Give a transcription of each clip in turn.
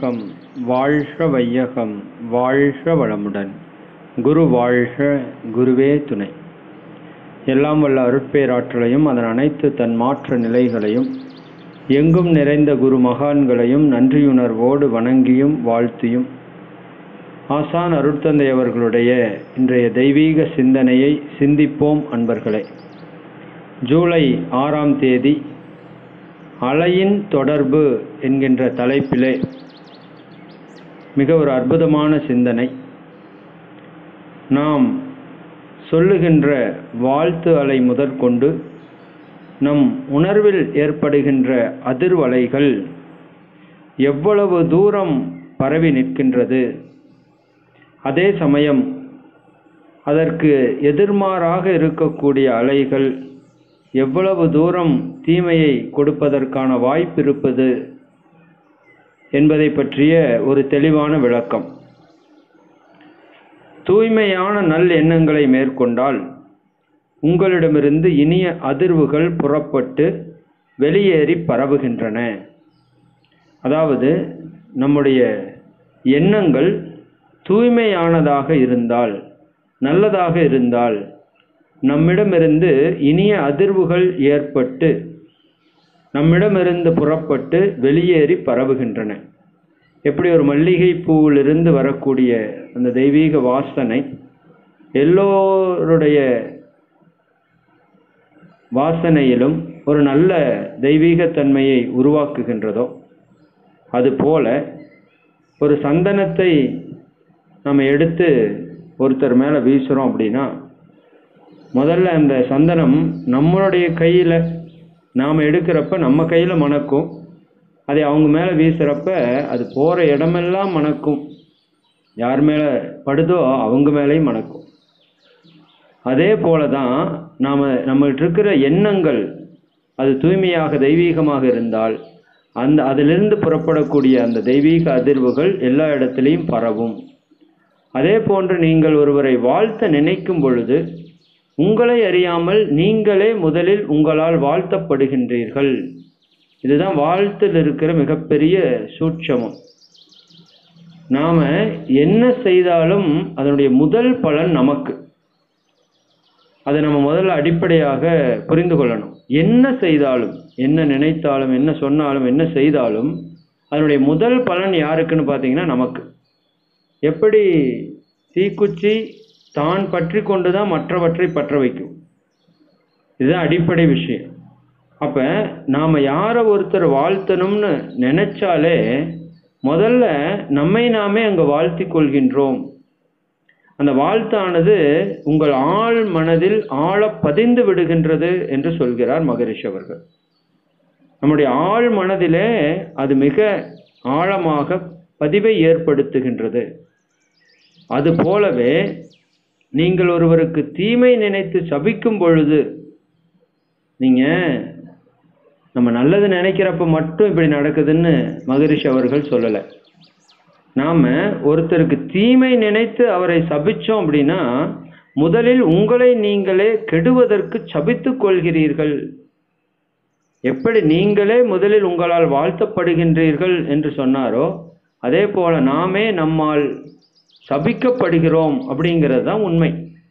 வணக்கம் வாழ்க வையகம் வாழ்க வளமுடன் குரு வாழ்க குருவே துணை எல்லாம் வல்ல அருட்பேராற்றலையும் அதன் அனைத்து தன் மாற்ற நிலைகளையும் எங்கும் நிறைந்த குரு மகான்களையும் நன்றியுணர்வோடு வணங்கியும் வாழ்த்தியும் ஆசான் அருட்தந்தை அவர்களுடைய இன்றைய தெய்வீக சிந்தனையை சிந்திப்போம் அன்பர்களே ஜூலை ஆறாம் தேதி அலையின் தொடர்பு என்கின்ற தலைப்பிலே மிக ஒரு அற்புதமான சிந்தனை நாம் சொல்லுகின்ற வாழ்த்து அலை முதற்கொண்டு நம் உணர்வில் ஏற்படுகின்ற அதிர்வலைகள் எவ்வளவு தூரம் பரவி நிற்கின்றது அதே சமயம் அதற்கு எதிர்மாறாக இருக்கக்கூடிய அலைகள் எவ்வளவு தூரம் தீமையை கொடுப்பதற்கான வாய்ப்பு இருப்பது என்பதை பற்றிய ஒரு தெளிவான விளக்கம் தூய்மையான நல் எண்ணங்களை மேற்கொண்டால் உங்களிடமிருந்து இனிய அதிர்வுகள் புறப்பட்டு வெளியேறி பரவுகின்றன அதாவது நம்முடைய எண்ணங்கள் தூய்மையானதாக இருந்தால் நல்லதாக இருந்தால் நம்மிடமிருந்து இனிய அதிர்வுகள் ஏற்பட்டு நம்மிடமிருந்து புறப்பட்டு வெளியேறி பரவுகின்றன எப்படி ஒரு மல்லிகை பூவிலிருந்து வரக்கூடிய அந்த தெய்வீக வாசனை எல்லோருடைய வாசனையிலும் ஒரு நல்ல தெய்வீகத்தன்மையை உருவாக்குகின்றதோ அதுபோல ஒரு சந்தனத்தை நம்ம எடுத்து ஒருத்தர் மேலே வீசுகிறோம் அப்படின்னா முதல்ல அந்த சந்தனம் நம்மளுடைய கையில் நாம் எடுக்கிறப்ப நம்ம கையில் மணக்கும் அதை அவங்க மேலே வீசுகிறப்ப அது போகிற இடமெல்லாம் மணக்கும் யார் மேலே படுதோ அவங்க மேலேயும் மணக்கும் அதே போல தான் நாம் நம்மகிட்ட இருக்கிற எண்ணங்கள் அது தூய்மையாக தெய்வீகமாக இருந்தால் அந்த அதிலிருந்து புறப்படக்கூடிய அந்த தெய்வீக அதிர்வுகள் எல்லா இடத்துலையும் பரவும் அதே போன்று நீங்கள் ஒருவரை வாழ்த்த நினைக்கும் பொழுது உங்களை அறியாமல் நீங்களே முதலில் உங்களால் வாழ்த்தப்படுகின்றீர்கள் இதுதான் வாழ்த்தில் இருக்கிற மிகப்பெரிய சூட்சமம் நாம என்ன செய்தாலும் அதனுடைய முதல் பலன் நமக்கு அதை நம்ம முதல்ல அடிப்படையாக புரிந்து கொள்ளணும் என்ன செய்தாலும் என்ன நினைத்தாலும் என்ன சொன்னாலும் என்ன செய்தாலும் அதனுடைய முதல் பலன் யாருக்குன்னு பார்த்தீங்கன்னா நமக்கு எப்படி தீக்குச்சி தான் பற்றி கொண்டு தான் மற்றவற்றை பற்ற வைக்கும் இதுதான் அடிப்படை விஷயம் அப்போ நாம் யாரை ஒருத்தர் வாழ்த்தணும்னு நினைச்சாலே முதல்ல நம்மை நாமே அங்கே வாழ்த்தி கொள்கின்றோம் அந்த வாழ்த்தானது உங்கள் ஆழ் மனதில் ஆழ பதிந்து விடுகின்றது என்று சொல்கிறார் மகரிஷி அவர்கள் நம்முடைய ஆழ் மனதிலே அது மிக ஆழமாக பதிவை ஏற்படுத்துகின்றது அது போலவே நீங்கள் ஒருவருக்கு தீமை நினைத்து சபிக்கும் பொழுது நீங்க நம்ம நல்லது நினைக்கிறப்ப மட்டும் இப்படி நடக்குதுன்னு மகரிஷி அவர்கள் சொல்லலை நாம ஒருத்தருக்கு தீமை நினைத்து அவரை சபிச்சோம் அப்படின்னா முதலில் உங்களை நீங்களே கெடுவதற்கு சபித்துக் கொள்கிறீர்கள் எப்படி நீங்களே முதலில் உங்களால் வாழ்த்தப்படுகின்றீர்கள் என்று சொன்னாரோ அதே போல நாமே நம்மால் சபிக்கப்படுகிறோம் அப்படிங்கிறது தான் உண்மை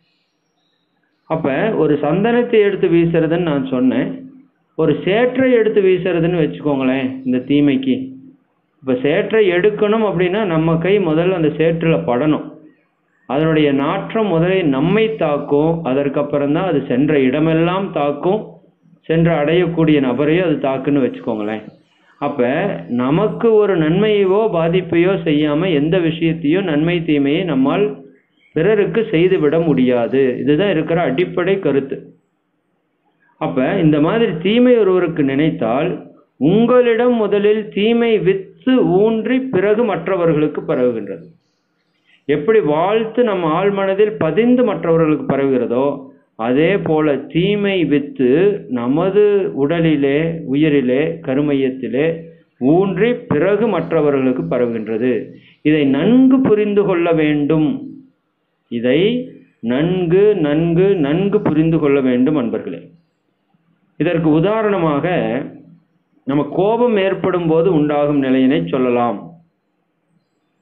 அப்ப ஒரு சந்தனத்தை எடுத்து வீசுறதுன்னு நான் சொன்னேன் ஒரு சேற்றை எடுத்து வீசுறதுன்னு வச்சுக்கோங்களேன் இந்த தீமைக்கு இப்போ சேற்றை எடுக்கணும் அப்படின்னா நம்ம கை முதல்ல அந்த சேற்றில் படணும் அதனுடைய நாற்றம் முதலில் நம்மை தாக்கும் அதற்கப்புறம் தான் அது சென்ற இடமெல்லாம் தாக்கும் சென்று அடையக்கூடிய நபரையோ அது தாக்குன்னு வச்சுக்கோங்களேன் அப்போ நமக்கு ஒரு நன்மையவோ பாதிப்பையோ செய்யாமல் எந்த விஷயத்தையும் நன்மை தீமையை நம்மால் பிறருக்கு செய்துவிட முடியாது இதுதான் இருக்கிற அடிப்படை கருத்து அப்போ இந்த மாதிரி தீமை ஒருவருக்கு நினைத்தால் உங்களிடம் முதலில் தீமை வித்து ஊன்றி பிறகு மற்றவர்களுக்கு பரவுகின்றது எப்படி வாழ்த்து நம் ஆழ்மனதில் பதிந்து மற்றவர்களுக்கு பரவுகிறதோ அதே போல தீமை வித்து நமது உடலிலே உயிரிலே கருமையத்திலே ஊன்றி பிறகு மற்றவர்களுக்கு பரவுகின்றது இதை நன்கு புரிந்து கொள்ள வேண்டும் இதை நன்கு நன்கு நன்கு புரிந்து கொள்ள வேண்டும் அன்பர்களே இதற்கு உதாரணமாக நம்ம கோபம் ஏற்படும் போது உண்டாகும் நிலையினை சொல்லலாம்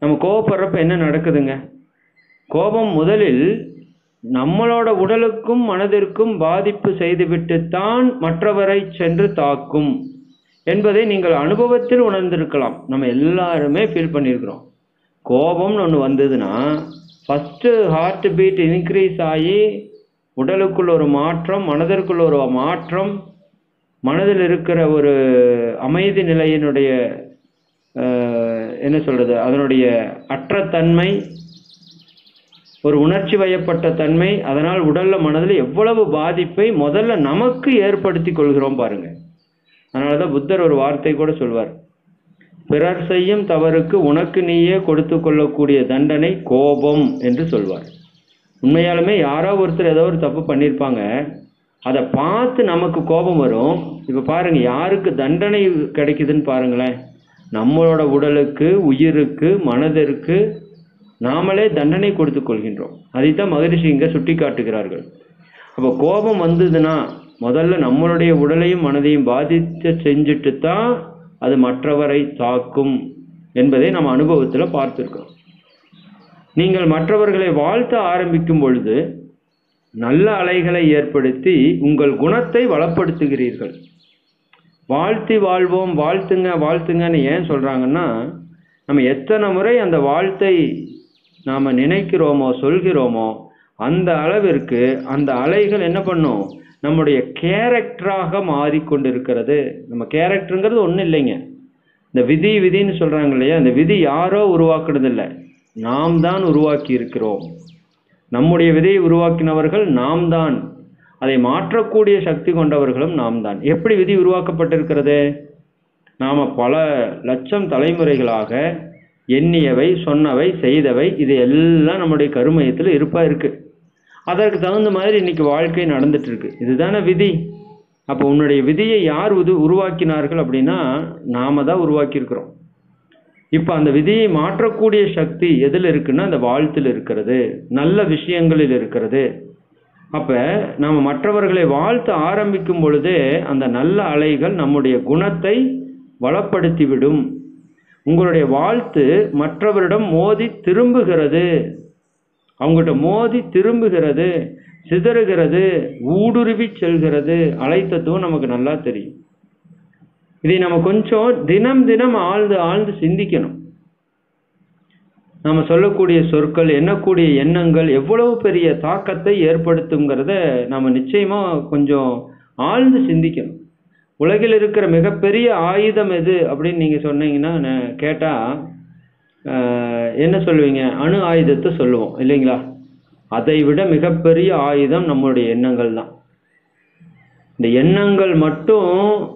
நம்ம கோபப்படுறப்ப என்ன நடக்குதுங்க கோபம் முதலில் நம்மளோட உடலுக்கும் மனதிற்கும் பாதிப்பு செய்துவிட்டுத்தான் மற்றவரை சென்று தாக்கும் என்பதை நீங்கள் அனுபவத்தில் உணர்ந்திருக்கலாம் நம்ம எல்லாருமே ஃபீல் பண்ணியிருக்கிறோம் கோபம்னு ஒன்று வந்ததுன்னா ஃபஸ்ட்டு ஹார்ட் பீட் இன்க்ரீஸ் ஆகி உடலுக்குள்ள ஒரு மாற்றம் மனதிற்குள்ள ஒரு மாற்றம் மனதில் இருக்கிற ஒரு அமைதி நிலையினுடைய அஹ், என்ன சொல்றது அதனுடைய அற்ற தன்மை ஒரு உணர்ச்சி வயப்பட்ட தன்மை அதனால் உடல்ல மனதில் எவ்வளவு பாதிப்பை முதல்ல நமக்கு ஏற்படுத்தி கொள்கிறோம் பாருங்க அதனால தான் புத்தர் ஒரு வார்த்தை கூட சொல்வார் பிறர் செய்யும் தவறுக்கு உனக்கு நீயே கொடுத்து கொள்ளக்கூடிய தண்டனை கோபம் என்று சொல்வார் உண்மையாலுமே யாரோ ஒருத்தர் ஏதோ ஒரு தப்பு பண்ணியிருப்பாங்க அதை பார்த்து நமக்கு கோபம் வரும் இப்போ பாருங்க யாருக்கு தண்டனை கிடைக்குதுன்னு பாருங்களேன் நம்மளோட உடலுக்கு உயிருக்கு மனதிற்கு நாமளே தண்டனை கொடுத்து கொள்கின்றோம் அதைத்தான் மகரிஷி இங்க சுட்டி காட்டுகிறார்கள் அப்போ கோபம் வந்ததுன்னா முதல்ல நம்மளுடைய உடலையும் மனதையும் பாதித்து செஞ்சுட்டு தான் அது மற்றவரை தாக்கும் என்பதை நம்ம அனுபவத்துல பார்த்திருக்கோம் நீங்கள் மற்றவர்களை வாழ்த்த ஆரம்பிக்கும் பொழுது நல்ல அலைகளை ஏற்படுத்தி உங்கள் குணத்தை வளப்படுத்துகிறீர்கள் வாழ்த்தி வாழ்வோம் வாழ்த்துங்க வாழ்த்துங்கன்னு ஏன் சொல்றாங்கன்னா நம்ம எத்தனை முறை அந்த வாழ்த்தை நாம நினைக்கிறோமோ சொல்கிறோமோ அந்த அளவிற்கு அந்த அலைகள் என்ன பண்ணும் நம்முடைய கேரக்டராக மாறிக்கொண்டிருக்கிறது நம்ம கேரக்டருங்கிறது ஒன்றும் இல்லைங்க இந்த விதி விதின்னு சொல்றாங்க இல்லையா இந்த விதி யாரோ உருவாக்குறது இல்லை நாம் தான் உருவாக்கி இருக்கிறோம் நம்முடைய விதையை உருவாக்கினவர்கள் நாம் தான் அதை மாற்றக்கூடிய சக்தி கொண்டவர்களும் நாம் தான் எப்படி விதி உருவாக்கப்பட்டிருக்கிறது நாம பல லட்சம் தலைமுறைகளாக எண்ணியவை சொன்னவை செய்தவை இது எல்லாம் நம்முடைய கருமையத்தில் இருப்பா இருக்கு அதற்கு தகுந்த மாதிரி இன்னைக்கு வாழ்க்கை நடந்துட்டு இருக்கு இதுதானே விதி அப்போ உன்னுடைய விதியை யார் உது உருவாக்கினார்கள் அப்படின்னா நாம தான் உருவாக்கியிருக்கிறோம் இப்போ அந்த விதியை மாற்றக்கூடிய சக்தி எதில் இருக்குன்னா அந்த வாழ்த்தில் இருக்கிறது நல்ல விஷயங்களில் இருக்கிறது அப்ப நாம மற்றவர்களை வாழ்த்த ஆரம்பிக்கும் பொழுதே அந்த நல்ல அலைகள் நம்முடைய குணத்தை வளப்படுத்திவிடும் உங்களுடைய வாழ்த்து மற்றவரிடம் மோதி திரும்புகிறது அவங்ககிட்ட மோதி திரும்புகிறது சிதறுகிறது ஊடுருவி செல்கிறது அலைத்தத்துவம் நமக்கு நல்லா தெரியும் இதை நம்ம கொஞ்சம் தினம் தினம் ஆழ்ந்து ஆழ்ந்து சிந்திக்கணும் நம்ம சொல்லக்கூடிய சொற்கள் எண்ணக்கூடிய எண்ணங்கள் எவ்வளவு பெரிய தாக்கத்தை ஏற்படுத்துங்கிறத நம்ம நிச்சயமா கொஞ்சம் ஆழ்ந்து சிந்திக்கணும் உலகில் இருக்கிற மிகப்பெரிய ஆயுதம் எது அப்படின்னு நீங்க சொன்னீங்கன்னா நான் கேட்டா ஆஹ், என்ன சொல்லுவீங்க அணு ஆயுதத்தை சொல்லுவோம் இல்லைங்களா அதை விட மிகப்பெரிய ஆயுதம் நம்மளுடைய எண்ணங்கள் தான் இந்த எண்ணங்கள் மட்டும்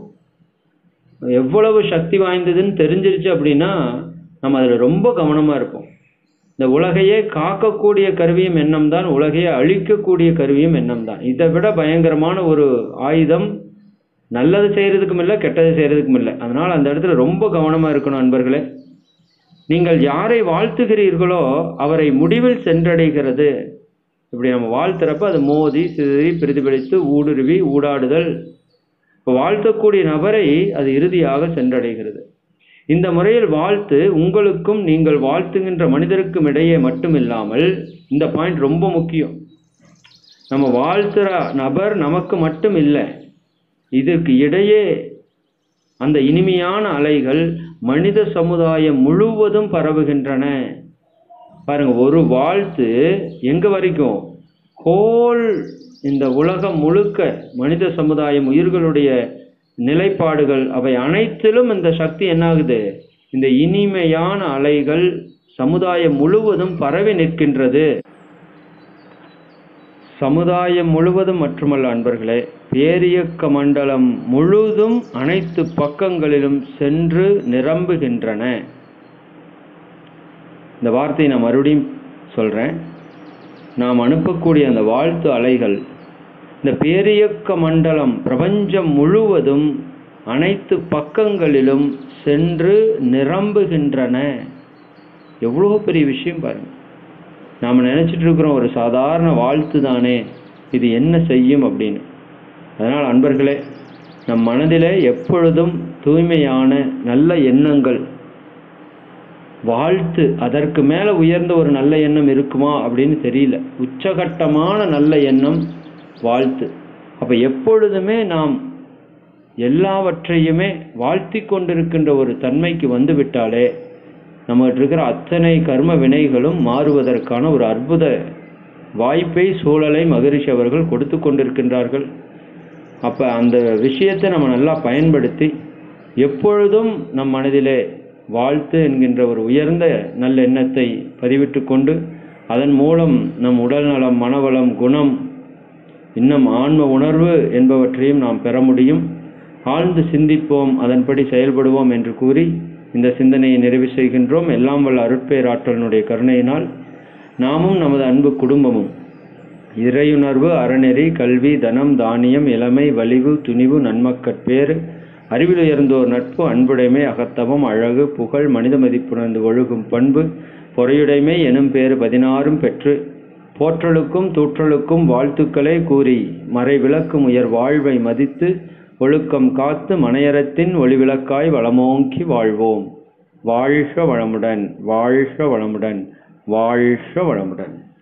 எவ்வளவு சக்தி வாய்ந்ததுன்னு தெரிஞ்சிருச்சு அப்படின்னா நம்ம அதில் ரொம்ப கவனமாக இருப்போம் இந்த உலகையே காக்கக்கூடிய கருவியும் எண்ணம் தான் உலகையே அழிக்கக்கூடிய கருவியும் எண்ணம் தான் இதை விட பயங்கரமான ஒரு ஆயுதம் நல்லது செய்யறதுக்கும் இல்லை கெட்டது செய்யறதுக்கும் இல்லை அதனால அந்த இடத்துல ரொம்ப கவனமா இருக்கணும் நண்பர்களே நீங்கள் யாரை வாழ்த்துகிறீர்களோ அவரை முடிவில் சென்றடைகிறது இப்படி நம்ம வாழ்த்துறப்ப அது மோதி சிதறி பிரதிபலித்து ஊடுருவி ஊடாடுதல் இப்போ வாழ்த்தக்கூடிய நபரை அது இறுதியாக சென்றடைகிறது இந்த முறையில் வாழ்த்து உங்களுக்கும் நீங்கள் வாழ்த்துகின்ற மனிதருக்கும் இடையே மட்டுமில்லாமல் இந்த பாயிண்ட் ரொம்ப முக்கியம் நம்ம வாழ்த்துற நபர் நமக்கு மட்டும் இல்லை இதற்கு இடையே அந்த இனிமையான அலைகள் மனித சமுதாயம் முழுவதும் பரவுகின்றன பாருங்க ஒரு வாழ்த்து எங்க வரைக்கும் ஹோல் இந்த உலகம் முழுக்க மனித சமுதாயம் உயிர்களுடைய நிலைப்பாடுகள் அவை அனைத்திலும் இந்த சக்தி என்னாகுது இந்த இனிமையான அலைகள் சமுதாயம் முழுவதும் பரவி நிற்கின்றது சமுதாயம் முழுவதும் மட்டுமல்ல அன்பர்களே பேரியக்க மண்டலம் முழுதும் அனைத்து பக்கங்களிலும் சென்று நிரம்புகின்றன இந்த வார்த்தையை நான் மறுபடியும் சொல்றேன் நாம் அனுப்பக்கூடிய அந்த வாழ்த்து அலைகள் இந்த பேரியக்க மண்டலம் பிரபஞ்சம் முழுவதும் அனைத்து பக்கங்களிலும் சென்று நிரம்புகின்றன எவ்வளோ பெரிய விஷயம் பாருங்க நாம் நினைச்சிட்டு இருக்கிறோம் ஒரு சாதாரண வாழ்த்து தானே இது என்ன செய்யும் அப்படின்னு அதனால் அன்பர்களே நம் மனதிலே எப்பொழுதும் தூய்மையான நல்ல எண்ணங்கள் வாழ்த்து அதற்கு மேல உயர்ந்த ஒரு நல்ல எண்ணம் இருக்குமா அப்படின்னு தெரியல உச்சகட்டமான நல்ல எண்ணம் வாழ்த்து அப்ப எப்பொழுதுமே நாம் எல்லாவற்றையுமே வாழ்த்தி கொண்டிருக்கின்ற ஒரு தன்மைக்கு வந்து விட்டாலே நம்மகிட்ட இருக்கிற அத்தனை கர்ம வினைகளும் மாறுவதற்கான ஒரு அற்புத வாய்ப்பை சூழலை மகரிஷி அவர்கள் கொடுத்து கொண்டிருக்கின்றார்கள் அப்ப அந்த விஷயத்தை நம்ம நல்லா பயன்படுத்தி எப்பொழுதும் நம் மனதிலே வாழ்த்து என்கின்ற ஒரு உயர்ந்த நல்லெண்ணத்தை பதிவிட்டு கொண்டு அதன் மூலம் நம் உடல் நலம் மனவளம் குணம் இன்னும் ஆன்ம உணர்வு என்பவற்றையும் நாம் பெற முடியும் ஆழ்ந்து சிந்திப்போம் அதன்படி செயல்படுவோம் என்று கூறி இந்த சிந்தனையை நிறைவு செய்கின்றோம் எல்லாம் வல்ல அருட்பேராற்றலினுடைய கருணையினால் நாமும் நமது அன்பு குடும்பமும் இறையுணர்வு அறநெறி கல்வி தனம் தானியம் இளமை வலிவு துணிவு நன்மக்கட்பேறு அறிவில் உயர்ந்தோர் நட்பு அன்புடைமை அகத்தவம் அழகு புகழ் மனித மதிப்புணர்ந்து ஒழுகும் பண்பு பொறையுடைமை எனும் பேறு பதினாறும் பெற்று போற்றலுக்கும் தூற்றலுக்கும் வாழ்த்துக்களை கூறி மறை விளக்கும் உயர் வாழ்வை மதித்து ஒழுக்கம் காத்து மனையறத்தின் ஒளிவிளக்காய் வளமோங்கி வாழ்வோம் வாழ்க வளமுடன் வாழ்க வளமுடன் வாழ்க வளமுடன்